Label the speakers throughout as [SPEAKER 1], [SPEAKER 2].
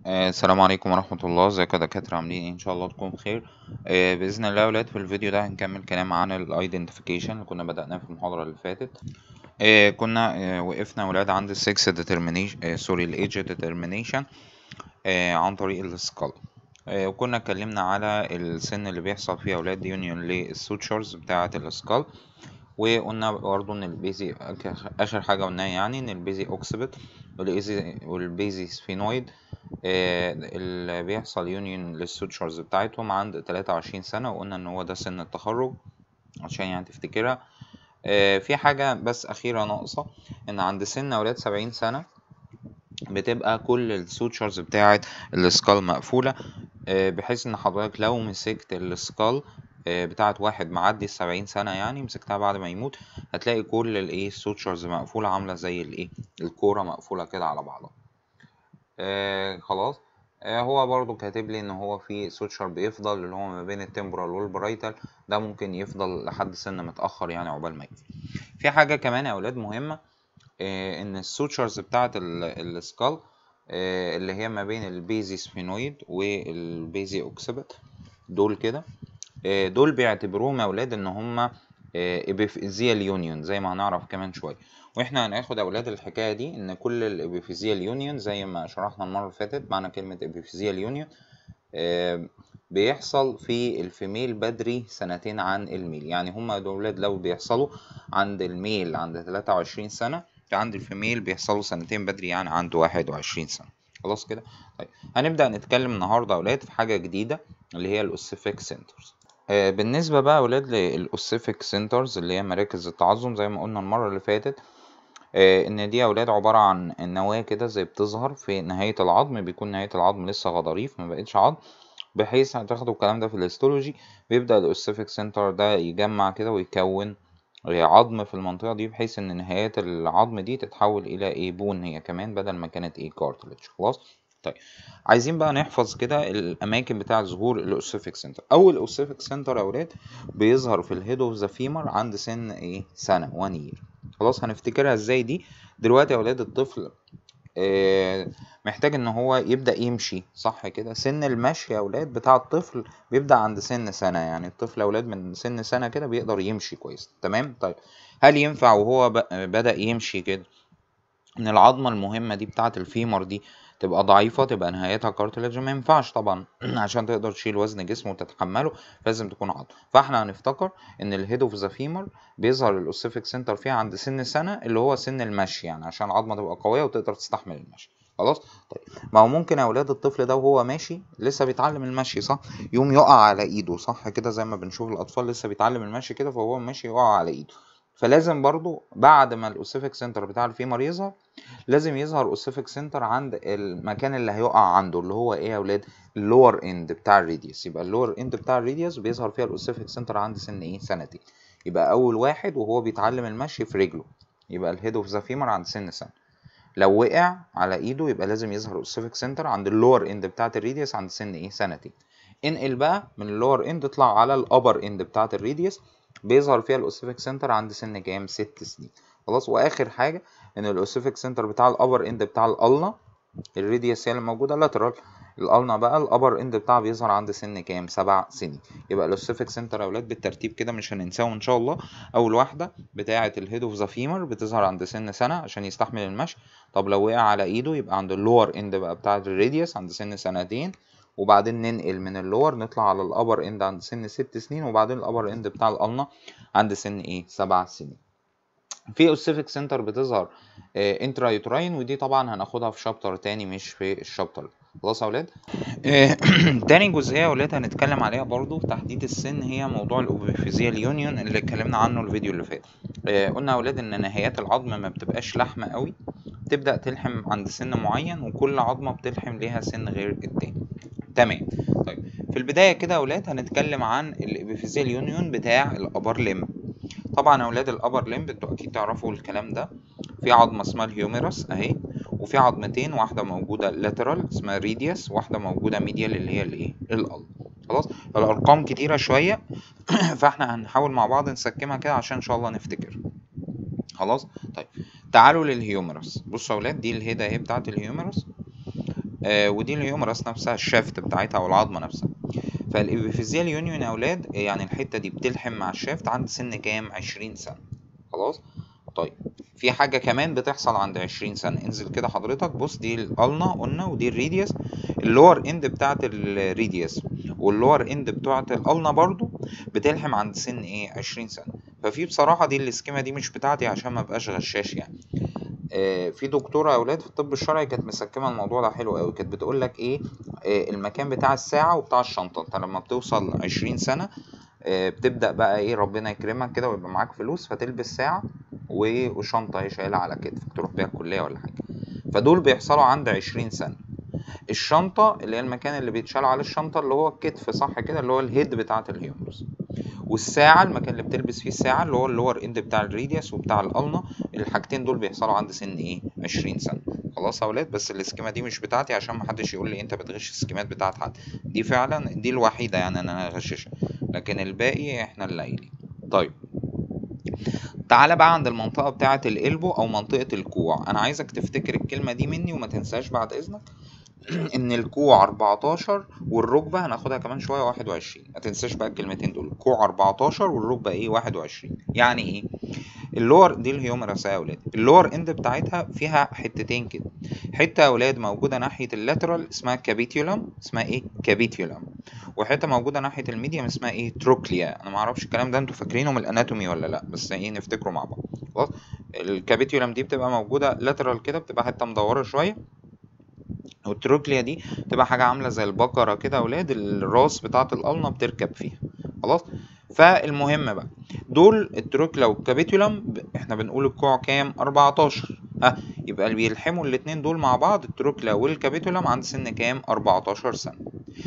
[SPEAKER 1] آه، السلام عليكم ورحمة الله ازيكم يا دكاترة عاملين ايه ان شاء الله تكونوا بخير آه، بإذن الله يا ولاد في الفيديو ده هنكمل كلام عن الايدنتيفيكيشن اللي كنا بدأناه في المحاضرة اللي فاتت آه، كنا آه، وقفنا يا ولاد عند السكس ديترمينيشن سوري الايدج ديترمينيشن عن طريق السكال وكنا اتكلمنا على السن اللي بيحصل فيه يا ولاد يونيون للسوتشرز بتاعة السكال وقلنا برضه ان البيزي اخر حاجة قلناها يعني ان البيزي اوكسبت والايزي والبيزي سفينويد آه، اللي بيحصل يونيون للسوتشرز بتاعتهم عند 23 سنة وقلنا ان هو ده سن التخرج عشان يعني تفتكرها آه، في حاجة بس أخيرة ناقصة إن عند سن أولاد 70 سنة بتبقى كل السوتشرز بتاعة السكال مقفولة آه، بحيث إن حضرتك لو مسكت السكال بتاعة واحد معدي السبعين سنة يعني مسكتها بعد ما يموت هتلاقي كل الايه السوتشرز مقفولة عاملة زي الايه الكورة مقفولة كده على بعضها آه خلاص آه هو برضو كاتب لي ان هو في سوتشر بيفضل اللي هو ما بين التمبرال والبرايتال ده ممكن يفضل لحد سن متأخر يعني عقبال ما يجي في حاجة كمان يا اولاد مهمة آه ان السوتشرز بتاعة السكال آه اللي هي ما بين البيزي سفينويد والبيزي اوكسبت دول كده آه دول بيعتبروهم يا اولاد ان هما ابيفيزيال يونيون زي ما هنعرف كمان شويه واحنا هناخد اولاد الحكايه دي ان كل الابيفيزيال يونيون زي ما شرحنا المره اللي فاتت معنى كلمه ابيفيزيال يونيون بيحصل في الفيميل بدري سنتين عن الميل يعني هما دولاد لو بيحصلوا عند الميل عند 23 سنه عند الفيميل بيحصلوا سنتين بدري يعني عنده 21 سنه خلاص كده طيب هنبدا نتكلم النهارده اولاد في حاجه جديده اللي هي الاوسيفيك سنترز آه بالنسبة بقى أولاد للأوسيفيك سنترز اللي هي مراكز التعظم زي ما قلنا المرة اللي فاتت آه إن دي أولاد عبارة عن نواة كده زي بتظهر في نهاية العظم بيكون نهاية العظم لسه غضاريف ما بقتش عظم بحيث هتاخدوا الكلام ده في الهيستولوجي بيبدأ الأوسيفيك سنتر ده يجمع كده ويكون عظم في المنطقة دي بحيث إن نهايات العظم دي تتحول إلى إيه بون هي كمان بدل ما كانت إيه كارتلج خلاص طيب عايزين بقى نحفظ كده الاماكن بتاع ظهور الاوسيفيك سنتر اول الاوسيفيك سنتر يا اولاد بيظهر في الهيد اوف ذا فيمر عند سن ايه سنه 1 يير خلاص هنفتكرها ازاي دي دلوقتي يا اولاد الطفل آه محتاج ان هو يبدا يمشي صح كده سن المشي يا اولاد بتاع الطفل بيبدا عند سن سنه يعني الطفل يا اولاد من سن سنه كده بيقدر يمشي كويس تمام طيب هل ينفع وهو بدا يمشي كده ان العظمه المهمه دي بتاعه الفيمر دي تبقى ضعيفه تبقى نهايتها كارتلج ما ينفعش طبعا عشان تقدر تشيل وزن جسمه وتتحمله لازم تكون عظم فاحنا هنفتكر ان الهيد اوف ذا فيمر بيظهر الاوسيفيك سنتر فيها عند سن سنه اللي هو سن المشي يعني عشان العظمه تبقى قويه وتقدر تستحمل المشي خلاص طيب ما هو ممكن يا اولاد الطفل ده وهو ماشي لسه بيتعلم المشي صح يقوم يقع على ايده صح كده زي ما بنشوف الاطفال لسه بيتعلم المشي كده فهو ماشي يقع على ايده فلازم برضو بعد ما الاوسيفيك سنتر بتاع الفيمر يظهر لازم يظهر اوسيفيك سنتر عند المكان اللي هيقع عنده اللي هو ايه يا اولاد اللور اند بتاع الريديوس يبقى اللور اند بتاع الريديوس بيظهر فيها الاوسيفيك سنتر عند سن ايه سنتين يبقى اول واحد وهو بيتعلم المشي في رجله يبقى الهيد اوف ذا فيمر عند سن سنه لو وقع على ايده يبقى لازم يظهر الاوسيفيك سنتر عند اللور اند بتاعه الريديوس عند سن ايه سنتين انقل بقى من اللور اند اطلع على الابر اند بتاعه الريديوس بيظهر فيها الاوسيفيك سنتر عند سن كام ست سنين خلاص واخر حاجه ان الاوسيفيك سنتر بتاع الابر اند بتاع الالنا الريديوس هي اللي موجوده لاترال الالنا بقى الابر اند بتاعها بيظهر عند سن كام سبع سنين يبقى الاوسيفيك سنتر يا اولاد بالترتيب كده مش هننساهم ان شاء الله اول واحده بتاعه الهيد اوف ذا فيمر بتظهر عند سن سنه عشان يستحمل المشي طب لو وقع على ايده يبقى عند اللور اند بقى بتاعه الريديوس عند سن سنتين وبعدين ننقل من اللور نطلع على الابر اند عند سن ست سنين وبعدين الابر اند بتاع الالنا عند سن ايه سبع سنين في اوسيفيك سنتر بتظهر آه انترا يوتراين ودي طبعا هناخدها في شابتر تاني مش في الشابتر خلاص يا اولاد آه تاني جزئيه يا اولاد هنتكلم عليها برضو في تحديد السن هي موضوع الاوبيفيزيال يونيون اللي اتكلمنا عنه الفيديو اللي فات آه قلنا يا اولاد ان نهايات العظم ما بتبقاش لحمه قوي تبدا تلحم عند سن معين وكل عظمه بتلحم ليها سن غير التاني تمام طيب في البدايه كده يا اولاد هنتكلم عن الابيفيزيال يونيون بتاع الابر ليم طبعا يا اولاد الابر ليمب انتوا اكيد تعرفوا الكلام ده في عظمه اسمها الهيوميرس اهي وفي عظمتين واحده موجوده لاترال اسمها ريديوس واحده موجوده ميديال اللي هي الايه القلب خلاص الارقام كتيره شويه فاحنا هنحاول مع بعض نسكمها كده عشان ان شاء الله نفتكر خلاص طيب تعالوا للهيومرس بصوا يا اولاد دي الهيدا اهي بتاعت الهيومرس آه ودي الهيومرس نفسها الشافت بتاعتها او العظمه نفسها فالابيفيزيال يونيون يا اولاد يعني الحته دي بتلحم مع الشافت عند سن كام 20 سنه خلاص طيب في حاجة كمان بتحصل عند 20 سنة انزل كده حضرتك بص دي الالنا قلنا ودي الريديوس اللور اند بتاعت الريديوس واللور اند بتاعت الالنا برضو بتلحم عند سن ايه 20 سنة ففي بصراحة دي السكيمة دي مش بتاعتي عشان ما بقاش غشاش يعني آه في دكتورة اولاد في الطب الشرعي كانت مسكمة الموضوع ده حلو قوي كانت بتقول لك ايه آه المكان بتاع الساعة وبتاع الشنطة انت لما بتوصل 20 سنة آه بتبدأ بقى ايه ربنا يكرمك كده ويبقى معاك فلوس فتلبس ساعة وشنطة هي شايلها على كتفك تروح بيها الكلية ولا حاجة فدول بيحصلوا عند عشرين سنة الشنطة اللي هي المكان اللي بيتشال عليه الشنطة اللي هو الكتف صح كده اللي هو الهيد بتاعة الهيومرس والساعة المكان اللي بتلبس فيه الساعة اللي هو اللور اند بتاع الريديوس وبتاع القلنة الحاجتين دول بيحصلوا عند سن ايه عشرين سنة خلاص يا ولاد بس السكيمة دي مش بتاعتي عشان محدش يقول لي انت بتغش السكيمات بتاعت حد دي فعلا دي الوحيدة يعني انا اغششها لكن الباقي احنا اللي قايلين طيب تعالى بقى عند المنطقة بتاعة القلبو أو منطقة الكوع أنا عايزك تفتكر الكلمة دي مني وما تنساش بعد إذنك إن الكوع 14 والركبة هناخدها كمان شوية 21 ما تنساش بقى الكلمتين دول الكوع 14 والركبة إيه 21 يعني إيه اللور دي الهيومرس يا أولاد اللور إند بتاعتها فيها حتتين كده حتة يا أولاد موجودة ناحية اللاترال اسمها كابيتيولم اسمها إيه كابيتيولم وحته موجوده ناحيه الميديم اسمها ايه تروكليا انا ما اعرفش الكلام ده انتوا فاكرينه من الاناتومي ولا لا بس ايه نفتكره مع بعض خلاص الكابيتيولم دي بتبقى موجوده لاترال كده بتبقى حته مدوره شويه والتروكليا دي بتبقى حاجه عامله زي البقره كده اولاد الراس بتاعه القلنه بتركب فيها خلاص فالمهم بقى دول التروكلا والكابيتولم احنا بنقول الكوع كام 14 ها يبقى اللي بيلحموا الاتنين دول مع بعض التروكلا والكابيتولم عند سن كام 14 سنه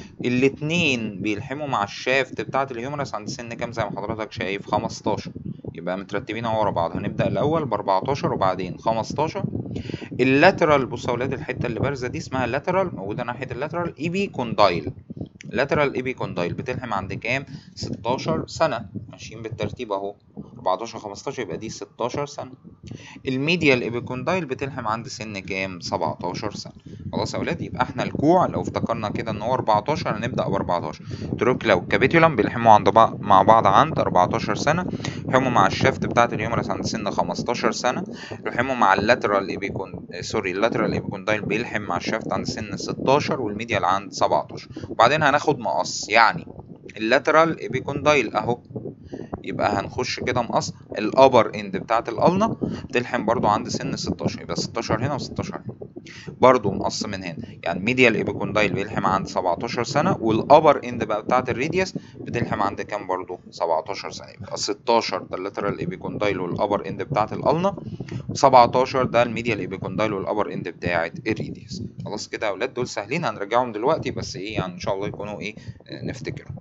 [SPEAKER 1] الاتنين بيلحموا مع الشافت بتاعه الهيومرس عند سن كام زي ما حضرتك شايف 15 يبقى مترتبين اهو ورا بعض هنبدا الاول ب 14 وبعدين 15 اللاترال بصوا يا اولاد الحته اللي بارزه دي اسمها اللاترال موجوده ناحيه اللاترال ايبي كوندايل لاترال ايبي كوندايل بتلحم عند كام 16 سنه ماشيين بالترتيب اهو 14 15 يبقى دي 16 سنه الميديال ايبيكوندايل بتلحم عند سن كام 17 سنه خلاص يا اولاد يبقى احنا الكوع لو افتكرنا كده ان هو 14 هنبدا ب 14 تروكلا والكابيتولم بيلحموا عند بعض مع بعض عند 14 سنه يلحموا مع الشافت بتاعه الهيومرس عند سن 15 سنه يلحموا مع اللاترال ايبيكون سوري اللاترال ايبيكوندايل بيلحم مع الشافت عند سن 16 والميديال عند 17 وبعدين هناخد مقص يعني اللاترال ايبيكوندايل اهو يبقى هنخش كده مقص الابر اند بتاعت القلنه بتلحم برضو عند سن 16 يبقى 16 هنا و16 هنا برضو مقص من هنا يعني ميديال ايبيكوندايل بيلحم عند 17 سنه والابر اند بقى بتاعت الريديوس بتلحم عند كام برضو 17 سنه يبقى 16 ده اللاترال ايبيكوندايل والابر اند بتاعت القلنه و17 ده الميديال ايبيكوندايل والابر اند بتاعت الريديوس خلاص كده يا اولاد دول سهلين هنرجعهم دلوقتي بس ايه يعني ان شاء الله يكونوا ايه نفتكرهم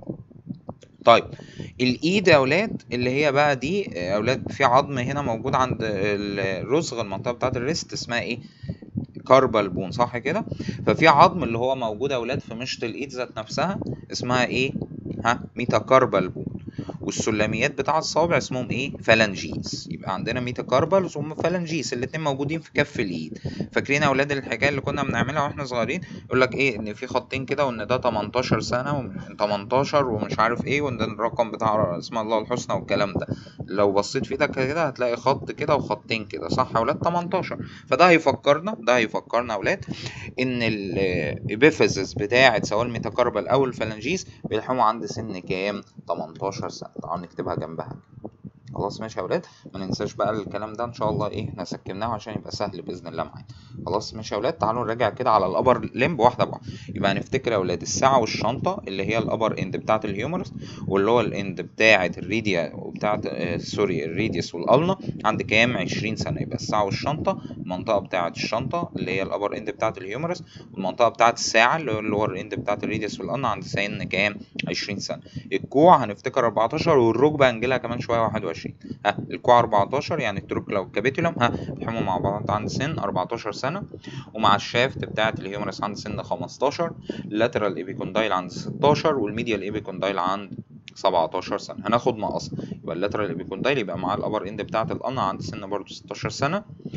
[SPEAKER 1] طيب الايد يا اولاد اللي هي بقى دي يا اولاد في عظم هنا موجود عند الرسغ المنطقه بتاعه الريست اسمها ايه كاربال بون صح كده ففي عظم اللي هو موجود يا اولاد في مشط الايد ذات نفسها اسمها ايه ها ميتاكاربال بون والسلميات بتاع الصوابع اسمهم ايه فالنجيز يبقى عندنا ميتاكاربال وهم فالنجيز الاتنين موجودين في كف الايد فاكرين يا اولاد الحكايه اللي كنا بنعملها واحنا صغيرين يقول لك ايه ان في خطين كده وان ده 18 سنه و18 ومش عارف ايه وان ده الرقم بتاع اسم الله الحسنى والكلام ده لو بصيت في ايدك كده هتلاقي خط كده وخطين كده صح يا اولاد 18 فده هيفكرنا ده هيفكرنا يا اولاد ان الابيفيزس بتاعه سواء الميتاكاربال او الفالنجيز بيلحموا عند سن كام 18 سنه تعالوا نكتبها جنبها خلاص ماشي يا ولاد ما ننساش بقى الكلام ده ان شاء الله ايه احنا سكناه عشان يبقى سهل باذن الله معانا خلاص ماشي يا ولاد تعالوا نراجع كده على الابر لمب واحده بواحده يبقى هنفتكر يا ولاد الساعه والشنطه اللي هي الابر اند بتاعه الهيومرس واللي هو الاند بتاعه الريديا وبتاعه آه سوري الريديوس والالنا عند كام 20 سنه يبقى الساعه والشنطه المنطقه بتاعه الشنطه اللي هي الابر اند بتاعه الهيومرس والمنطقه بتاعه الساعه اللي هو اللور اند بتاعه الريديوس والالنا عند سن كام 20 سنه الكوع هنفتكر 14 والركبه هنجيلها كمان شويه 21 ها الكوع 14 يعني التروكلا والكابيتولم ها بيحموا مع بعض عند سن 14 سنة ومع الشافت بتاعة الهيومرس عند سن 15 اللاترال ايبيكوندايل عند 16 والميديال ايبيكوندايل عند 17 سنة هناخد مقص يبقى اللاترال ايبيكوندايل يبقى مع الابر اند بتاعة القنا عند سن برضو 16 سنة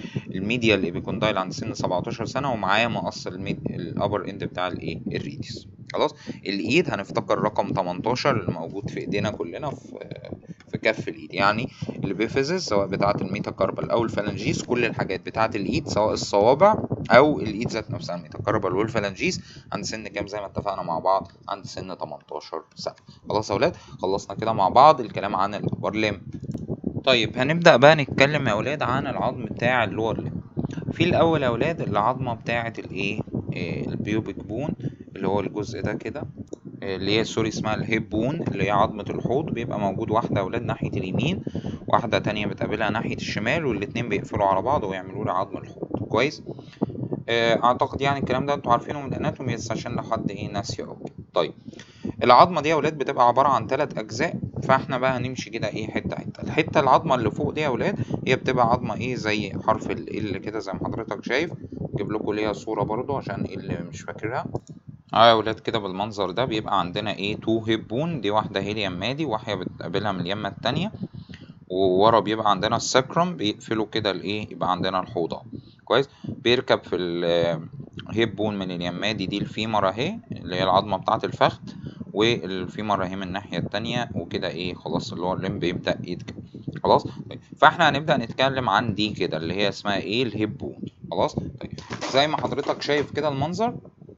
[SPEAKER 1] الميديا الابيكوندايل عند سن 17 سنه ومعاه مقص الابر اند بتاع الايه الريديس خلاص الايد هنفتكر رقم 18 اللي موجود في ايدينا كلنا في في كف الايد يعني البيفيزز سواء بتاعه الميتاكاربال او الفالنجيز كل الحاجات بتاعه الايد سواء الصوابع او الايد ذات نفسها الميتاكاربال والفالنجيز عند سن كام زي ما اتفقنا مع بعض عند سن 18 سنه خلاص يا اولاد خلصنا كده مع بعض الكلام عن الابر ليم طيب هنبدا بقى نتكلم يا اولاد عن العظم بتاع اللور ليم في الاول يا اولاد العظمه بتاعه الايه البيوبيك بون اللي هو الجزء ده كده اللي هي سوري اسمها الهيب بون اللي هي عظمة الحوض بيبقى موجود واحدة يا ولاد ناحية اليمين واحدة تانية بتقابلها ناحية الشمال والاتنين بيقفلوا على بعض ويعملوا لي عظم الحوض كويس اعتقد يعني الكلام ده انتوا عارفينه من الاناتومي بس عشان لو حد ايه ناسيه او طيب العظمة دي يا ولاد بتبقى عبارة عن ثلاث أجزاء فاحنا بقى هنمشي كده ايه حتة حتة الحتة العظمة اللي فوق دي يا ولاد هي بتبقى عظمة ايه زي حرف ال كده زي ما حضرتك شايف اجيب لكم ليها صورة برضو عشان اللي مش فاكرها اه يا ولاد كده بالمنظر ده بيبقى عندنا ايه تو هيب بون دي واحدة هي اليمادي وواحدة بتقابلها من اليمة التانية وورا بيبقى عندنا السكرم بيقفلوا كده الايه يبقى عندنا الحوضة كويس بيركب في الهيب بون من اليمادي دي الفيمر اهي اللي هي العظمة بتاعة الفخذ والفيمر اهي من الناحية التانية وكده ايه خلاص اللي هو الليم بيبدأ يتكب خلاص طيب فاحنا هنبدأ نتكلم عن دي كده اللي هي اسمها ايه الهيب بون خلاص طيب زي ما حضرتك شايف كده المنظر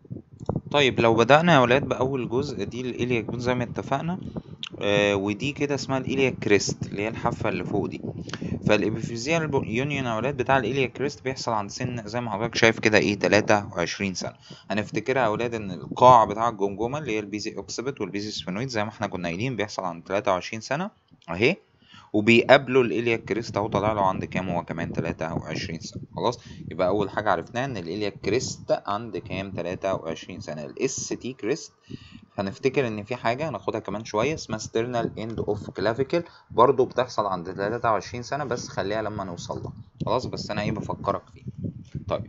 [SPEAKER 1] طيب لو بدأنا يا ولاد بأول جزء دي الإلياك بون زي ما اتفقنا آه ودي كده اسمها الإلياك كريست اللي هي الحافة اللي فوق دي فالإبيفيزيال يونيون يا ولاد بتاع الإلياك كريست بيحصل عند سن زي ما حضرتك شايف كده إيه 23 سنة هنفتكرها يا ولاد إن القاع بتاع الجمجمة اللي هي البيزي أوكسبت والبيزي سفينويد زي ما احنا كنا قايلين بيحصل عند 23 سنة أهي وبيقابلوا الإلياك كريست اهو طالع له عند كام هو كمان 23 سنة خلاص يبقى أول حاجة عرفناها إن الإلياك كريست عند كام 23 سنة الاس تي كريست هنفتكر إن في حاجة هناخدها كمان شوية اسمها ستيرنال اند اوف كلافيكل برضه بتحصل عند 23 سنة بس خليها لما نوصل لها خلاص بس أنا إيه بفكرك فيه طيب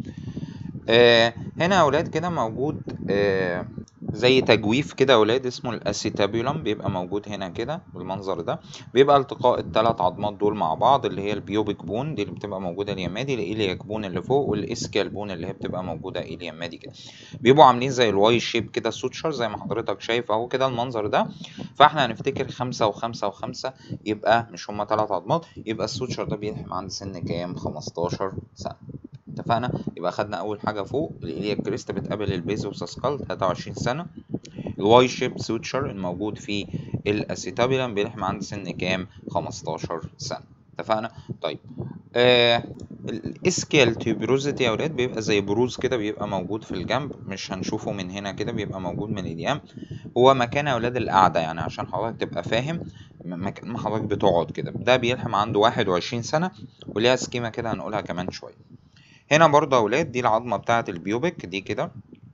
[SPEAKER 1] آه هنا يا أولاد كده موجود آه زي تجويف كده يا ولاد اسمه الاسيتابيولم بيبقى موجود هنا كده بالمنظر ده بيبقى التقاء الثلاث عظمات دول مع بعض اللي هي البيوبيك بون دي اللي بتبقى موجوده اليمادي الالياك بون اللي فوق والاسكيال بون اللي هي بتبقى موجوده اليمادي كده بيبقوا عاملين زي الواي شيب كده سوتشر زي ما حضرتك شايف اهو كده المنظر ده فاحنا هنفتكر خمسة وخمسة وخمسة يبقى مش هما ثلاث عظمات يبقى السوتشر ده بيلحم عند سن كام 15 سنه اتفقنا يبقى خدنا اول حاجه فوق الالياك كريست بتقابل البيزوس سكال 23 سنه الواي شيب سوتشر الموجود في الاسيتابيلم بيلحم عند سن كام 15 سنه اتفقنا طيب آه الاسكيال تيوبروزيتي يا اولاد بيبقى زي بروز كده بيبقى موجود في الجنب مش هنشوفه من هنا كده بيبقى موجود من اليام هو مكان يا اولاد القعده يعني عشان حضرتك تبقى فاهم مكان ما حضرتك بتقعد كده ده بيلحم عنده 21 سنه وليها سكيمه كده هنقولها كمان شويه هنا برضه يا اولاد دي العظمه بتاعه البيوبك دي كده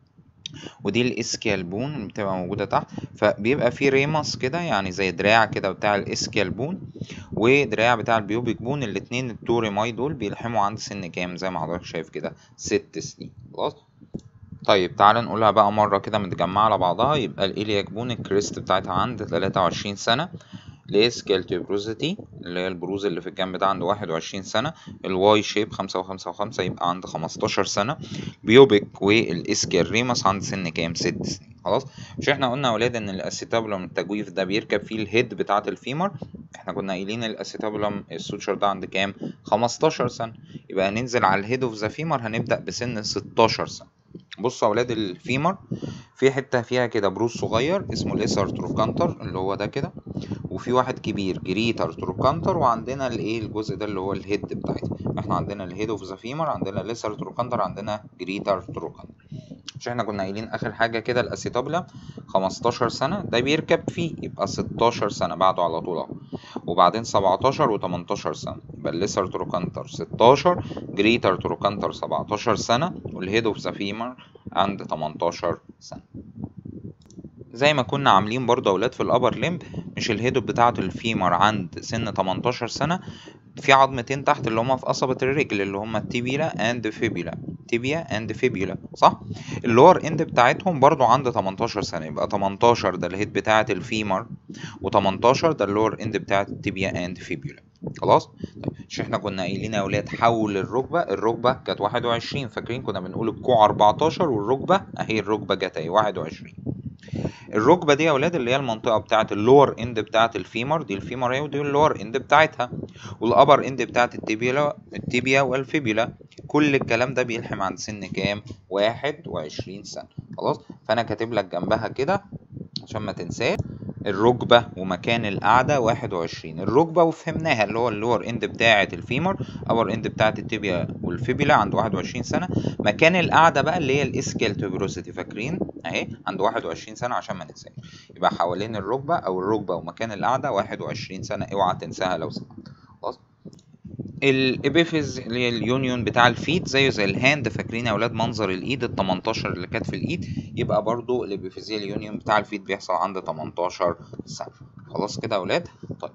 [SPEAKER 1] ودي الاسكيال بون بتبقى موجوده تحت فبيبقى في ريمس كده يعني زي دراع كده بتاع الاسكيال بون ودراع بتاع البيوبيك بون الاتنين التو ريماي دول بيلحموا عند سن كام زي ما حضرتك شايف كده ست سنين خلاص طيب تعال نقولها بقى مرة كده متجمعة على بعضها يبقى الإلياك بون الكريست بتاعتها عند 23 سنة الاسكيال تيوبروزيتي اللي هي البروز اللي في الجنب ده عنده 21 سنة الواي شيب 5 و5 و5 يبقى عند 15 سنة بيوبيك والاسكيال ريمس عند سن كام 6 سنين خلاص مش احنا قلنا يا ولاد ان الاسيتابولم التجويف ده بيركب فيه الهيد بتاعة الفيمر احنا كنا قايلين الاسيتابولم السوتشر ده عند كام 15 سنة يبقى هننزل على الهيد اوف ذا فيمر هنبدأ بسن 16 سنة بصوا يا ولاد الفيمر في حتة فيها كده بروز صغير اسمه الاسر تروكانتر اللي هو ده كده وفي واحد كبير جريتر تروكانتر وعندنا الايه الجزء ده اللي هو الهيد بتاعتها احنا عندنا الهيد اوف ذا فيمر عندنا الاسر تروكانتر عندنا جريتر تروكانتر مش احنا كنا قايلين اخر حاجه كده الاسيتابلا 15 سنه ده بيركب فيه يبقى 16 سنه بعده على طول اهو وبعدين 17 و18 سنه يبقى الليسر تروكانتر 16 جريتر تروكانتر 17 سنه والهيد اوف ذا فيمر عند 18 سنه زي ما كنا عاملين برضه اولاد في الابر ليمب مش الهيد بتاعه الفيمر عند سن 18 سنه في عظمتين تحت اللي هما في قصبة الرجل اللي هما التيبيلا اند فيبيلا تيبيا اند فيبيلا صح اللور اند بتاعتهم برضو عند 18 سنة يبقى 18 ده الهيد بتاعة الفيمر و18 ده اللور اند بتاعة التيبيا اند فيبيلا خلاص طيب مش احنا كنا قايلين يا اولاد حول الركبه الركبه كانت 21 فاكرين كنا بنقول الكوع 14 والركبه اهي الركبه جت اهي 21 الركبه دي يا اولاد اللي هي المنطقه بتاعه اللور اند بتاعه الفيمر دي الفيمر اهي ودي اللور اند بتاعتها والابر اند بتاعه التيبيا التيبيا والفيبيولا كل الكلام ده بيلحم عند سن كام 21 سنه خلاص فانا كاتب لك جنبها كده عشان ما تنساش الركبة ومكان القعدة واحد وعشرين الركبة وفهمناها اللي هو اللور اند بتاعة الفيمر اور اند بتاعة التibia والفيبيلا عند واحد وعشرين سنة مكان القعدة بقى اللي هي الاسكيال تيبروسيتي فاكرين اهي عند واحد وعشرين سنة عشان ما ننساش يبقى حوالين الركبة او الركبة ومكان القعدة واحد وعشرين سنة اوعى تنساها لو سمحت خلاص الابيفيز اللي هي اليونيون بتاع الفيت زيه زي الهاند فاكرين يا اولاد منظر الايد ال 18 اللي كانت في الايد يبقى برضو الابيفيزيال يونيون بتاع الفيت بيحصل عند 18 سنه خلاص كده يا اولاد طيب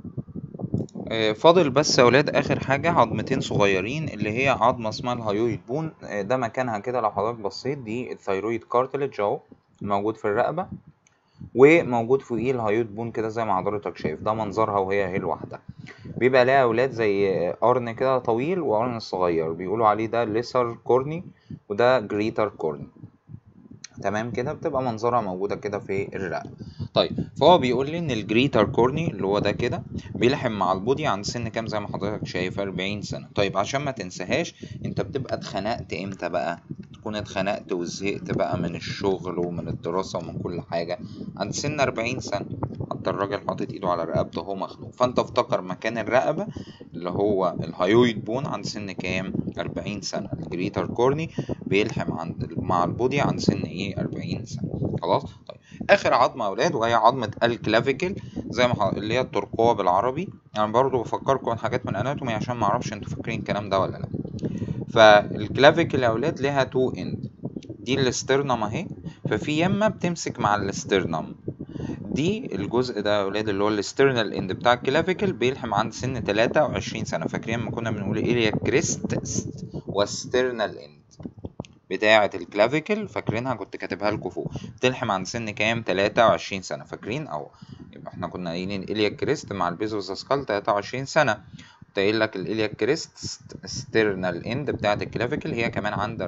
[SPEAKER 1] آه، فاضل بس يا اولاد اخر حاجه عظمتين صغيرين اللي هي عظمه اسمها الهايويد بون آه، ده مكانها كده لو حضرتك بصيت دي الثيرويد كارتلج اهو موجود في الرقبه وموجود فوقيه الهايويد بون كده زي ما حضرتك شايف ده منظرها وهي هي لوحدها بيبقى ليها اولاد زي قرن كده طويل وقرن صغير بيقولوا عليه ده ليسر كورني وده جريتر كورني تمام كده بتبقى منظرها موجودة كده في الرقبة طيب فهو بيقول لي ان الجريتر كورني اللي هو ده كده بيلحم مع البودي عند سن كام زي ما حضرتك شايف 40 سنة طيب عشان ما تنساهاش انت بتبقى اتخنقت امتى بقى تكون اتخنقت وزهقت بقى من الشغل ومن الدراسة ومن كل حاجة عند سن 40 سنة حتى الراجل حاطط ايده على رقبته وهو مخنوق فانت افتكر مكان الرقبة اللي هو الهايويد بون عند سن كام 40 سنة الجريتر كورني بيلحم عند مع البودي عند سن ايه 40 سنة خلاص طيب اخر عظمة يا اولاد وهي عظمة الكلافيكل زي ما ح- اللي هي الترقوة بالعربي انا يعني برضو بفكركم حاجات من اناتومي عشان ما اعرفش انتوا فاكرين الكلام ده ولا لا فالكلافيكل يا اولاد ليها تو اند دي الاسترنم اهي ففي يمه بتمسك مع الاسترنم دي الجزء ده يا ولاد اللي هو الاسترنال اند بتاع الكلافيكل بيلحم عند سن 23 سنه فاكرين لما كنا بنقول ايه كريست واسترنال اند بتاعة الكلافيكل فاكرينها كنت كاتبها لكم فوق بتلحم عند سن كام 23 سنه فاكرين او يبقى احنا كنا قايلين إليا كريست مع البيزوس سكال 23 سنه كنت قايل لك الإليا كريست ستيرنال اند بتاعة الكلافيكل هي كمان عند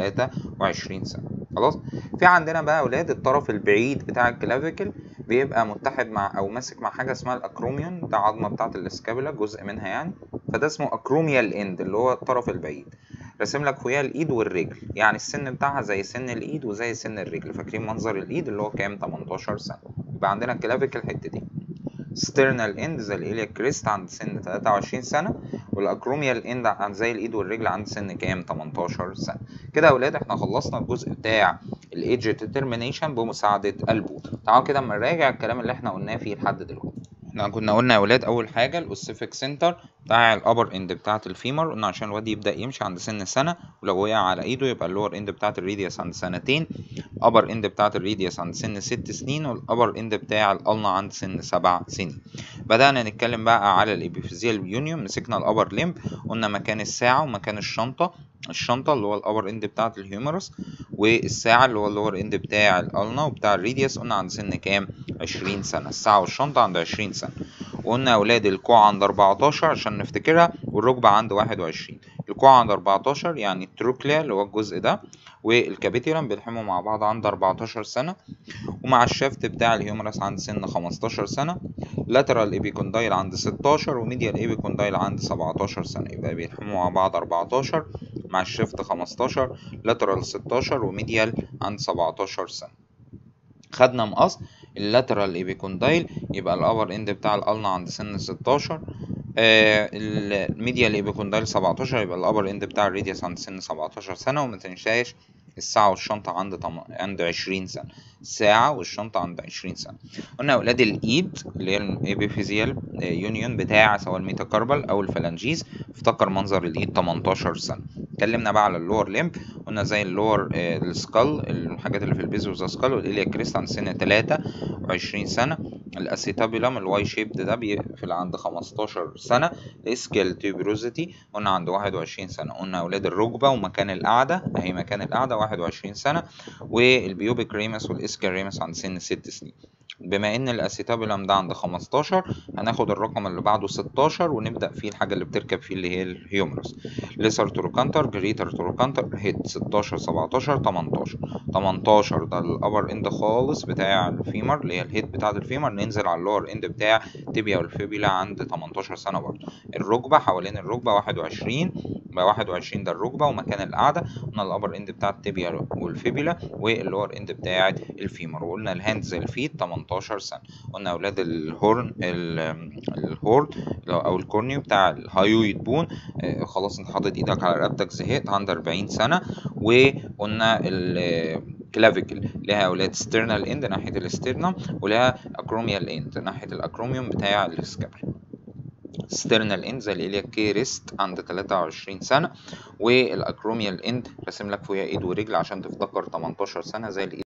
[SPEAKER 1] 23 سنة خلاص في عندنا بقى اولاد الطرف البعيد بتاع الكلافيكل بيبقى متحد مع او ماسك مع حاجه اسمها الاكروميون ده عظمه بتاعه الاسكابولا جزء منها يعني فده اسمه اكروميال اند اللي هو الطرف البعيد راسم لك فوقيها الايد والرجل يعني السن بتاعها زي سن الايد وزي سن الرجل فاكرين منظر الايد اللي هو كام 18 سنه يبقى عندنا الكلافيكل الحته دي ستيرنال اند زي الإيليا كريست عند سن 23 سنة والأكروميال اند عند زي الإيد والرجل عند سن كام 18 سنة كده يا ولاد احنا خلصنا الجزء بتاع الايدج ديترمينيشن بمساعدة البوت تعالوا كده اما نراجع الكلام اللي احنا قلناه فيه لحد دلوقتي احنا كنا قلنا يا ولاد اول حاجه الاوسيفيك سنتر بتاع الابر اند بتاعه الفيمر قلنا عشان الواد يبدا يمشي عند سن سنه ولو وقع على ايده يبقى اللور اند بتاعه الريديوس عند سنتين ابر اند بتاعه الريديوس عند سن ست سنين والابر اند بتاع الالنا عند سن سبع سنين بدانا نتكلم بقى على الابيفيزيال يونيون مسكنا الابر ليمب قلنا مكان الساعه ومكان الشنطه الشنطه اللي هو الابر اند بتاعه الهيومرس والساعه اللي هو اللور اند بتاع الالنا وبتاع الريديوس قلنا عند سن كام 20 سنه الساعه والشنطه عند 20 سنه وقلنا يا اولاد الكوع عند 14 عشان نفتكرها والركبه عند 21 الكوع عند 14 يعني التروكليا اللي هو الجزء ده والكابيتيولم بيلحموا مع بعض عند 14 سنه ومع الشافت بتاع الهيومرس عند سن 15 سنه لاترال ايبيكوندايل عند 16 وميديال ايبيكوندايل عند 17 سنه يبقى بيلحموا مع بعض 14 مع الشيفت 15 لاترال 16 وميديال عند 17 سنة خدنا مقص اللاترال ايبيكوندايل يبقى الابر اند بتاع الالنا عند سن 16 آه الميديال ايبيكوندايل 17 يبقى الابر اند بتاع الريديوس عند سن 17 سنة وما تنساش الساعة والشنطة عند طم... عند 20 سنة الساعة والشنطة عند 20 سنة قلنا يا ولاد الإيد اللي هي الإبيفيزيال يونيون بتاع سواء الميتاكاربال أو الفلانجيز افتكر منظر الإيد 18 سنة اتكلمنا بقى على اللور ليمب قلنا زي اللور السكال الحاجات اللي في البيزوس سكال والإليا كريست عند سن 23 سنة الاسيتابيلم الواي شيبد ده بيقفل عند 15 سنة اسكيال تيوبروزيتي قلنا عند 21 سنة قلنا يا ولاد الركبة ومكان القعدة أهي مكان القعدة 21 سنة والبيوبيك ريمس والاسكال ريمس عند سن 6 سنين بما ان الاسيتابولم ده عند 15 هناخد الرقم اللي بعده 16 ونبدا فيه الحاجه اللي بتركب فيه اللي هي الهيومرس ليسر تروكانتر جريتر تروكانتر هيد 16 17 18 18 ده الابر اند خالص بتاع الفيمر اللي هي الهيد بتاعه الفيمر ننزل على اللور اند بتاع تibia والفيبيلا عند 18 سنه برضه الركبه حوالين الركبه 21 بقى 21 ده الركبه ومكان القعده قلنا الابر اند بتاع التibia والفيبيلا واللور اند بتاع الفيمر وقلنا الهاند زي الفيت 18 سنه قلنا اولاد الهورن الهورن او الكورنيو بتاع الهايويد بون آه خلاص انت حاطط ايدك على رقبتك زهقت عند 40 سنه وقلنا الكلافيكل لها اولاد ستيرنال اند ناحيه الاسترنم ولها اكروميال اند ناحيه الاكروميوم بتاع السكابل ستيرنال اند زي الاليا كي ريست عند 23 سنه والاكروميال اند راسم لك فوقيها ايد ورجل عشان تفتكر 18 سنه زي